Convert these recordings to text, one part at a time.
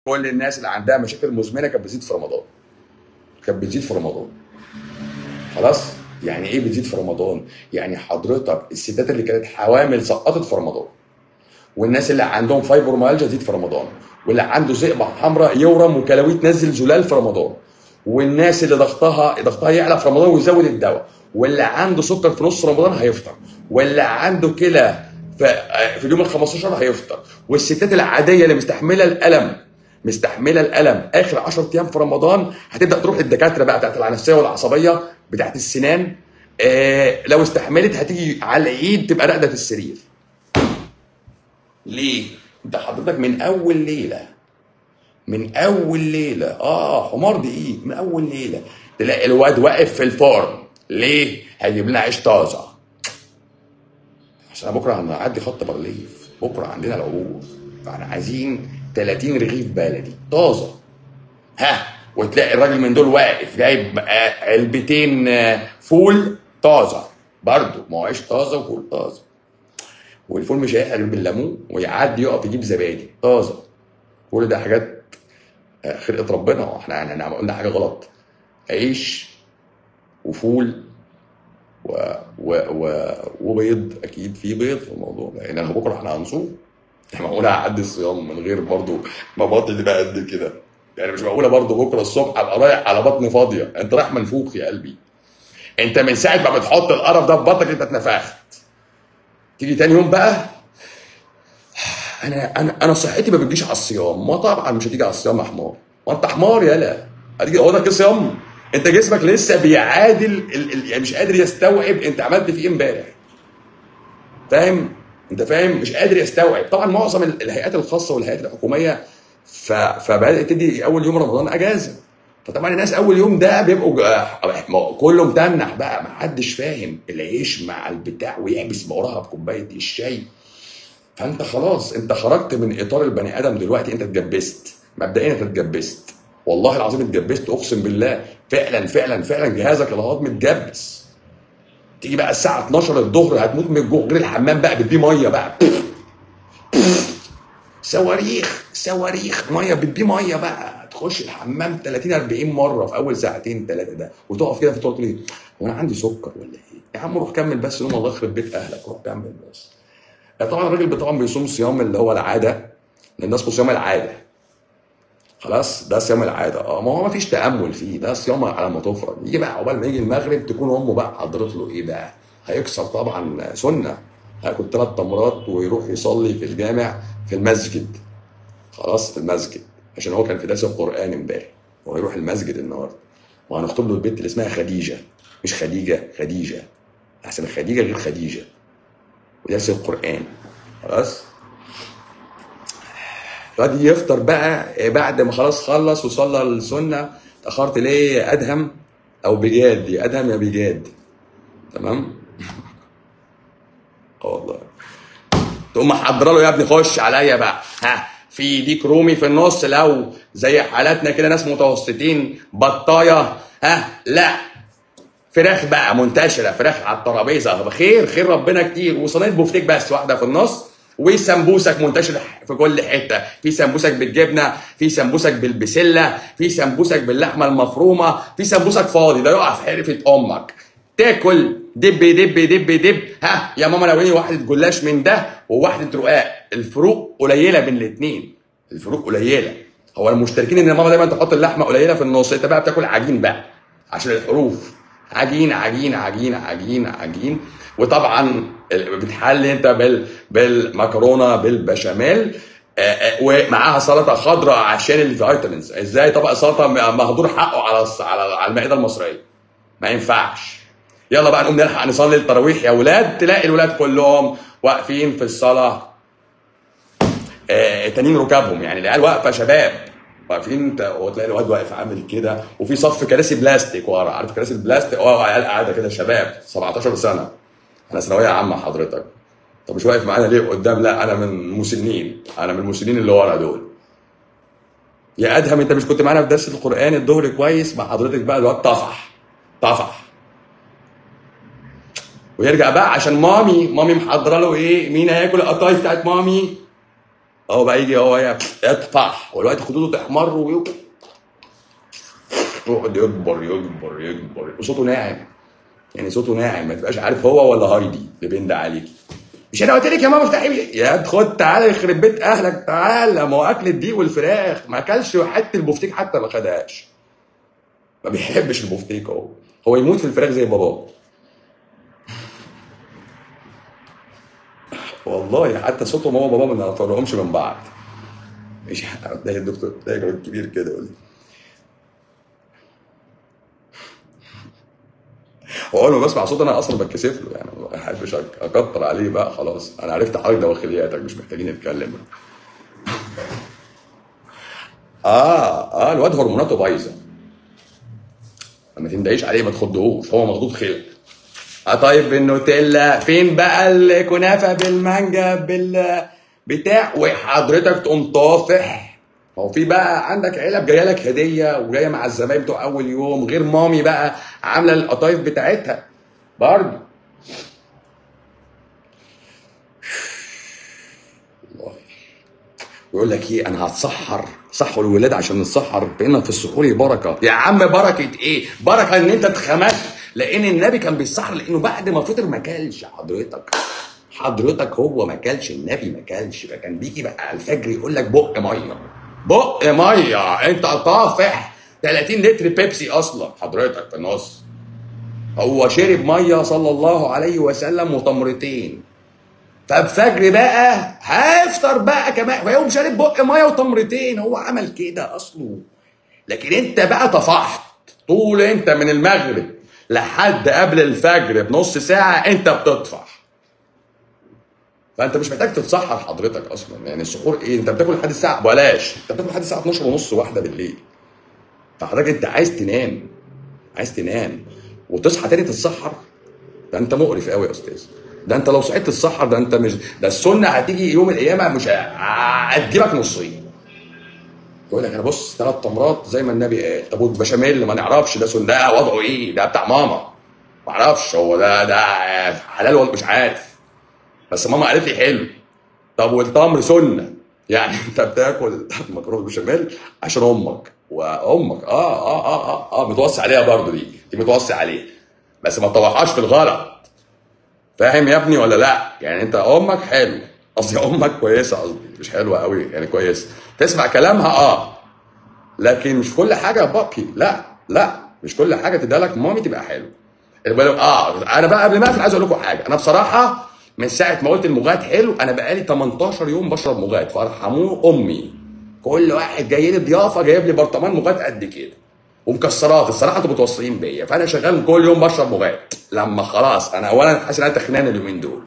كل الناس اللي عندها مشاكل مزمنه كانت بتزيد في رمضان كانت بتزيد في رمضان خلاص يعني ايه بتزيد في رمضان يعني حضرتك الستات اللي كانت حوامل سقطت في رمضان والناس اللي عندهم فايبروميالجيا تزيد في رمضان واللي عنده زئبق حمراء يورم وكلاوي تنزل زلال في رمضان والناس اللي ضغطها ضغطها يعلى في رمضان ويزود الدواء واللي عنده سكر في نص رمضان هيفطر واللي عنده كلى في في اليوم ال 15 هيفطر والستات العاديه اللي مستحمله الالم مستحمله الالم اخر 10 ايام في رمضان هتبدا تروح للدكاتره بقى بتاعت النفسيه والعصبيه بتاعت السنان آه لو استحملت هتيجي على العيد تبقى راقده في السرير ليه؟ انت حضرتك من اول ليله من اول ليله اه حمار دقيق من اول ليله تلاقي الواد واقف في الفرن ليه؟ هيجيب لنا عيش طازه عشان بكره هنعدي خط بارليف بكره عندنا العبور فاحنا عايزين 30 رغيف بلدي طازه ها وتلاقي الراجل من دول واقف جايب آه، علبتين آه، فول طازه برضه ما هو عيش طازه وفول طازه والفول مش هيحرق بالليمون ويعدي يقف يجيب زبادي طازه كل ده حاجات آه، خلقه ربنا احنا يعني احنا قلنا حاجه غلط عيش وفول و... و... و... وبيض اكيد في بيض في الموضوع لان انا بكره احنا هنصوم معقوله هعدي الصيام من غير برضو ما بطني تبقى قد كده يعني مش معقوله برضو بكره الصبح ابقى رايح على بطن فاضيه انت رايح منفوخ يا قلبي انت من ساعه ما بتحط القرف ده في بطنك انت اتنفخت تيجي تاني يوم بقى انا انا انا صحتي ما بتجيش على الصيام ما طبعا مش هتيجي على الصيام يا حمار وانت حمار يالا هتيجي هو ده كده صيام انت جسمك لسه بيعادل ال... ال... يعني مش قادر يستوعب انت عملت فيه ايه امبارح فاهم انت فاهم مش قادر يستوعب طبعا معظم ال- الهيئات الخاصه والهيئات الحكوميه ف... فبدات تدي اول يوم رمضان اجازه فطبعا الناس اول يوم ده بيبقوا جا- ما- كله متنح بقى ما حدش فاهم العيش مع البتاع ويحبس بوراها بكوبايه الشاي فانت خلاص انت خرجت من اطار البني ادم دلوقتي انت اتجبست مبدئيا انت اتجبست والله العظيم اتجبست اقسم بالله فعلا فعلا فعلا جهازك الهضمي اتجبس تيجي بقى الساعه 12 الظهر هتموت من الجوع غير الحمام بقى بتدي ميه بقى صواريخ صواريخ ميه بتدي ميه بقى تخش الحمام 30 40 مره في اول ساعتين ثلاثه ده وتقف كده في تقول ايه هو انا عندي سكر ولا ايه؟ يا عم روح كمل بس نوم الله يخرب بيت اهلك روح كمل بس طبعا الراجل طبعا بيصوم صيام اللي هو العاده لان ده اسمه صيام العاده خلاص ده صيام العاده اه ما هو ما فيش تامل فيه ده صيام على ما تفرج يجي بقى عقبال ما يجي المغرب تكون امه بقى حضرت له ايه بقى هيكسر طبعا سنه هياكل ثلاث تمرات ويروح يصلي في الجامع في المسجد خلاص في المسجد عشان هو كان في درس القران امبارح وهيروح المسجد النهارده وهنخطب له البنت اللي اسمها خديجه مش خديجه خديجه احسن خديجه غير خديجه ودرس القران خلاص الواد يفطر بقى بعد ما خلاص خلص وصلى السنه اتاخرت ليه يا ادهم او بجاد يا ادهم يا بجاد تمام اه والله تقوم محضره له يا ابني خش عليا بقى ها في ديك رومي في النص لو زي حالاتنا كده ناس متوسطين بطايه ها لا فراخ بقى منتشره فراخ على الترابيزه خير خير ربنا كتير وصينيه بوفتيك بس واحده في النص وسمبوسك منتشر في كل حته في سمبوسك بالجبنه في سمبوسك بالبسله في سمبوسك باللحمه المفرومه في سمبوسك فاضي ده يقع في حرفه امك تاكل دب دب دب دب ها يا ماما ناوليني واحده جلاش من ده وواحده رقاق الفروق قليله بين الاثنين الفروق قليله هو المشتركين ان ماما دايما تحط اللحمه قليله في النص انت بقى بتاكل عجين بقى عشان الحروف عجين عجين عجين عجين عجين وطبعا بتحل انت بال بالمكرونه بالبشاميل آه، آه، ومعاها سلطه خضراء عشان الفيتامينز ازاي طبق سلطه مهدور حقه على الص- على على المائده المصريه ما ينفعش يلا بقى نقوم نلحق نصلي التراويح يا ولاد تلاقي الولاد كلهم واقفين في الصلاه آه، تانيين ركابهم يعني العيال واقفه شباب واقفين انت وتلاقي الواد واقف عامل كده وفي صف كراسي بلاستيك ورا عارف كراسي البلاستيك اه عيال قاعده كده شباب 17 سنه انا ثانويه عامه حضرتك طب مش واقف معانا ليه قدام لا انا من المسنين انا من المسنين اللي ورا دول يا ادهم انت مش كنت معانا في درس القران الظهر كويس مع حضرتك بقى الواد طفح طفح ويرجع بقى عشان مامي مامي محضره له ايه مين هياكل القطايف بتاعت مامي هو بقى يجي هو يطفح والوقت خدوده تحمر ويقعد يكبر يكبر يكبر وصوته ناعم يعني صوته ناعم ما تبقاش عارف هو ولا هايدي اللي بيند عليك مش انا قلت لك يا ماما افتحي لي يا خد تعالى يخرب بيت اهلك تعالى ما هو اكل الدقيق والفراخ ما اكلش حته البفتيك حتى ما خدهاش ما بيحبش البفتيك هو هو يموت في الفراخ زي باباه والله حتى صوته ماما وبابا ما نطلعهمش من بعض مش ده الدكتور ده راجل كبير كده يقول لي هو اول ما بسمع صوت انا اصلا بتكسف له يعني ما بحبش أك- اكتر عليه بقى خلاص انا عرفت حضرتك دواخلياتك مش محتاجين نتكلم اه اه الواد هرموناته بايظه ما تندهيش عليه ما تخضهوش هو مخضوض خلق اه طيب النوتيلا فين بقى الكنافه بالمانجا بال بتاع وحضرتك تقوم طافح ما هو في بقى عندك علب جايه لك هديه وجايه مع الزباين بتوع اول يوم غير مامي بقى عامله القطايف بتاعتها برضه والله يقول لك ايه انا هتسحر صحوا الولاد عشان نتسحر فإن في السحور بركه يا عم بركه ايه بركه ان انت اتخمدت لان النبي كان بيسحر لانه بعد ما فطر ما كلش حضرتك حضرتك هو ما كلش النبي ما كلش فكان بيجي بقى على الفجر يقول لك بق ميه بق ميه انت طافح 30 لتر بيبسي اصلا حضرتك في النص هو شرب ميه صلى الله عليه وسلم وتمرتين فبفجر بقى هيفطر بقى كمان فيقوم شارب بق ميه وتمرتين هو عمل كده اصله لكن انت بقى طفحت طول انت من المغرب لحد قبل الفجر بنص ساعه انت بتطفح فانت مش محتاج تتسحر حضرتك اصلا يعني السحور ايه انت بتاكل لحد الساعه بلاش انت بتاكل لحد الساعه 12 ونص واحده بالليل فحضرتك انت عايز تنام عايز تنام وتصحى تاني تتسحر ده انت مقرف قوي يا استاذ ده انت لو صحيت تتسحر ده انت مش ده السنه هتيجي يوم القيامه مش ه- هتجيبك نصين يقول لك انا بص ثلاث تمرات زي ما النبي قال طب والبشاميل ما نعرفش ده سنه ده وضعه ايه ده بتاع ماما ما اعرفش هو ده ده حلال ولا مش عارف بس ماما قالت لي حلو طب والتمر سنه يعني انت بتاكل مكرونه بشاميل عشان امك وامك اه اه اه اه, آه متوصي عليها برضه دي دي متوصي عليها بس ما تطوحهاش في الغلط فاهم يا ابني ولا لا يعني انت امك حلو قصدي امك كويسه قصدي مش حلوه قوي يعني كويسه تسمع كلامها اه لكن مش كل حاجه باقي لا لا مش كل حاجه تديها لك مامي تبقى حلو البلو- اه انا بقى قبل ما اقفل عايز اقول لكم حاجه انا بصراحه من ساعه ما قلت المغات حلو انا بقالي 18 يوم بشرب مغات فارحموه امي كل واحد جاي لي ضيافه جايب لي برطمان مغات قد كده ومكسرات الصراحه انتوا متوصيين بيا فانا شغال كل يوم بشرب مغات لما خلاص انا اولا حاسس ان انا تخنان اليومين دول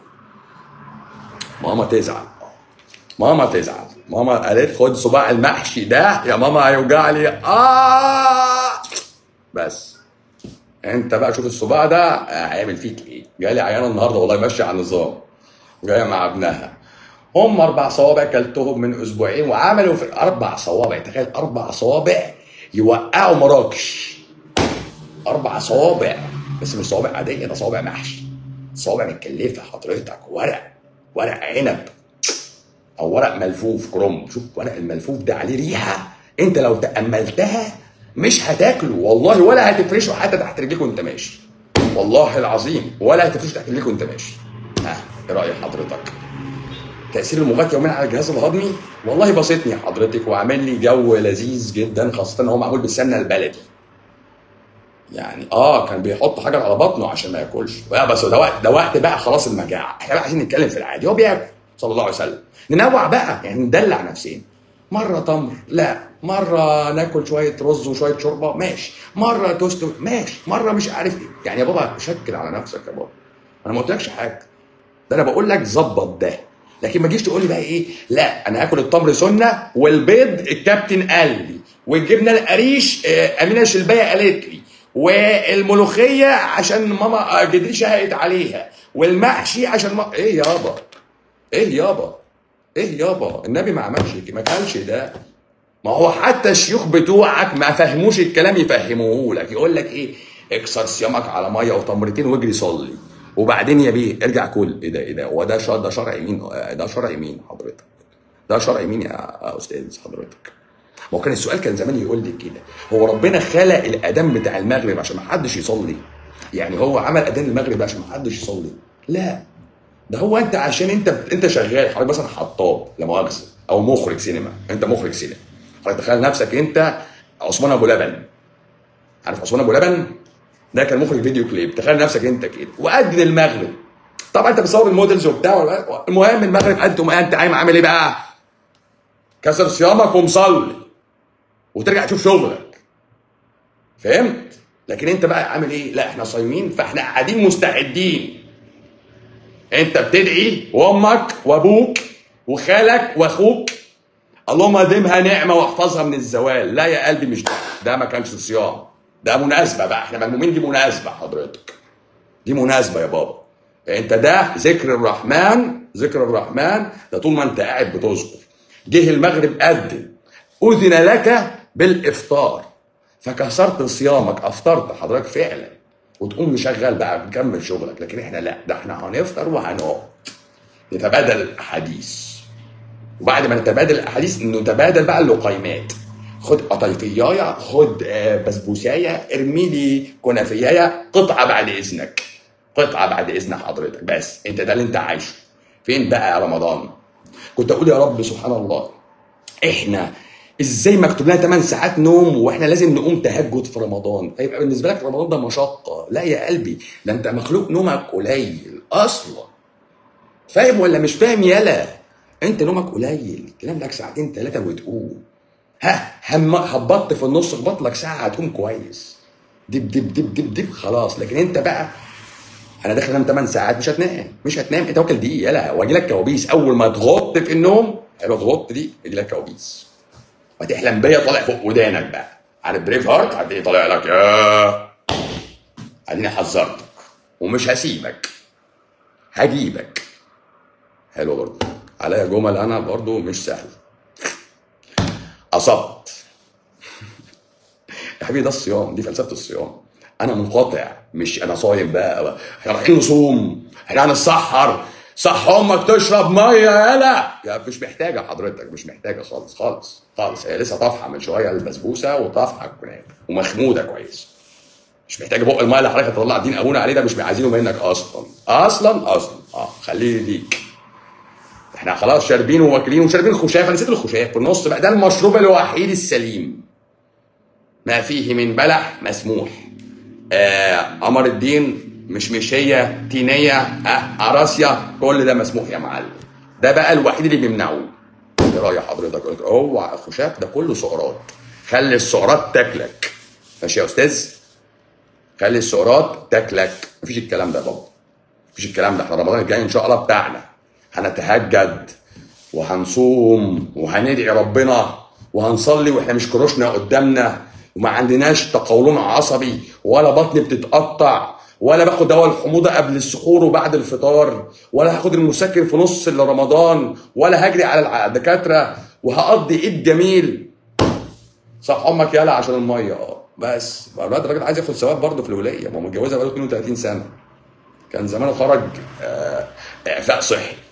ماما تزعل ماما تزعل ماما قالت خد صباع المحشي ده يا ماما هيوجع لي اه بس انت بقى شوف الصباع ده هيعمل فيك ايه جالي عيانه النهارده والله ماشيه على النظام جايه مع ابنها هم اربع صوابع كلتهم من اسبوعين وعملوا في اربع صوابع تخيل اربع صوابع يوقعوا مراكش اربع صوابع بس مش صوابع عاديه ده صوابع محشي صوابع متكلفه حضرتك ورق ورق عنب او ورق ملفوف كروم شوف ورق الملفوف ده عليه ريحه انت لو تاملتها مش هتاكله والله ولا هتفرشه حتى تحت رجليك وانت ماشي والله العظيم ولا هتفرشه تحت رجليك وانت ماشي ها ايه راي حضرتك تاثير المغات يوميا على الجهاز الهضمي والله بسطني حضرتك وعامل لي جو لذيذ جدا خاصه ان هو معمول بالسمنه البلدي يعني اه كان بيحط حاجه على بطنه عشان ما ياكلش لا بس ده وقت ده وقت بقى خلاص المجاعه احنا بقى عايزين نتكلم في العادي هو بياكل صلى الله عليه وسلم ننوع بقى يعني ندلع نفسنا مره تمر لا مره ناكل شويه رز وشويه شوربه ماشي مره توست ماشي مره مش عارف ايه يعني يا بابا شكل على نفسك يا بابا انا ما قلتلكش حاجه ده انا بقول لك ظبط ده لكن ما تجيش تقول لي بقى ايه لا انا هاكل التمر سنه والبيض الكابتن قال لي والجبنه القريش آه، امينه شلبيه قالت لي والملوخيه عشان ماما آه، جدتي شهقت عليها والمحشي عشان ما ايه يابا ايه يابا ايه يابا النبي ما عملش كده، ما كانش ده ما هو حتى الشيوخ بتوعك ما فهموش الكلام يفهموه لك يقول لك ايه اكسر صيامك على ميه وتمرتين واجري صلي وبعدين يا بيه ارجع كل ايه ده ايه ده هو ده شرع ده شرع مين آه، ده شرع مين حضرتك ده شرع مين يا استاذ حضرتك ما هو كان السؤال كان زمان يقول لي كده هو ربنا خلق الاذان بتاع المغرب عشان ما حدش يصلي يعني هو عمل اذان المغرب عشان ما حدش يصلي لا ده هو انت عشان انت انت شغال حضرتك مثلا حطاب لا مؤاخذه او مخرج سينما انت مخرج سينما حضرتك تخيل نفسك انت عثمان ابو لبن عارف عثمان ابو لبن ده كان مخرج فيديو كليب تخيل نفسك انت كده وقد المغرب طبعا انت بتصور المودلز وبتاع المهم المغرب انت انت قايم عامل ايه بقى؟ كسر صيامك ومصلي وترجع تشوف شغلك فهمت؟ لكن انت بقى عامل ايه؟ لا احنا صايمين فاحنا قاعدين مستعدين انت بتدعي وامك وابوك وخالك واخوك اللهم ادمها نعمه واحفظها من الزوال لا يا قلبي مش ده ده ما كانش صيام ده مناسبه بقى احنا ملمومين دي مناسبه حضرتك دي مناسبه يا بابا انت ده ذكر الرحمن ذكر الرحمن ده طول ما انت قاعد بتذكر جه المغرب قدم اذن لك بالافطار فكسرت صيامك افطرت حضرتك فعلا وتقوم مشغل بقى مكمل شغلك لكن احنا لا ده احنا هنفطر وهنقعد نتبادل الاحاديث وبعد ما نتبادل الاحاديث نتبادل بقى اللقيمات خد قطيفيايه خد آه، بسبوسايه ارمي لي كنافيايه قطعه بعد اذنك قطعه بعد اذن حضرتك بس انت ده اللي انت عايشه فين بقى يا رمضان كنت اقول يا رب سبحان الله احنا ازاي مكتوب لنا 8 ساعات نوم واحنا لازم نقوم تهجد في رمضان فيبقى بالنسبه لك رمضان ده مشقه لا يا قلبي ده انت مخلوق نومك قليل اصلا فاهم ولا مش فاهم يلا انت نومك قليل تنام لك ساعتين ثلاثه وتقوم ها هم هبطت في النص خبط لك ساعه هتقوم كويس دب دب دب دب دب خلاص لكن انت بقى انا داخل انام 8 ساعات مش هتنام مش هتنام انت واكل دقيقه يلا واجي لك كوابيس اول ما تغط في النوم حلو تغط دي يجي لك كوابيس وتحلم بيا طالع فوق ودانك بقى عارف بريف هارت هتلاقيه طالع لك يا اديني حذرتك ومش هسيبك هجيبك حلو برضه عليا جمل انا برضه مش سهل اصبت يا حبيبي ده الصيام دي فلسفه الصيام انا منقطع مش انا صايم بقى احنا رايحين نصوم احنا هنتسحر صح امك تشرب ميه يالا يا مش محتاجه حضرتك مش محتاجه خالص خالص خالص هي لسه طافحه من شويه البسبوسه وطافحه الكنافه ومخموده كويس مش محتاجه بق الميه اللي حضرتك هتطلع دين ابونا عليه ده مش عايزينه منك اصلا اصلا اصلا اه خليه ليك احنا خلاص شاربين وواكلين وشاربين خشاف نسيت الخشاف في النص بقى ده المشروب الوحيد السليم ما فيه من بلح مسموح آه قمر الدين مشمشيه تينيه آه عراسيه كل ده مسموح يا معلم ده بقى الوحيد اللي بيمنعوه ايه راي حضرتك قلت هو خشاف ده كله سعرات خلي السعرات تاكلك ماشي يا استاذ خلي السعرات تاكلك مفيش الكلام ده يا بابا مفيش الكلام ده احنا رمضان الجاي ان شاء الله بتاعنا هنتهجد وهنصوم وهندعي ربنا وهنصلي واحنا مش كروشنا قدامنا وما عندناش تقولون عصبي ولا بطني بتتقطع ولا باخد دواء الحموضه قبل السحور وبعد الفطار ولا هاخد المسكن في نص رمضان ولا هجري على الدكاتره وهقضي عيد جميل صح امك يلا عشان الميه اه بس الواد الراجل عايز ياخد ثواب برضه في الوليه ما هو متجوزها بقاله 32 سنه كان زمانه خرج آه، اعفاء صحي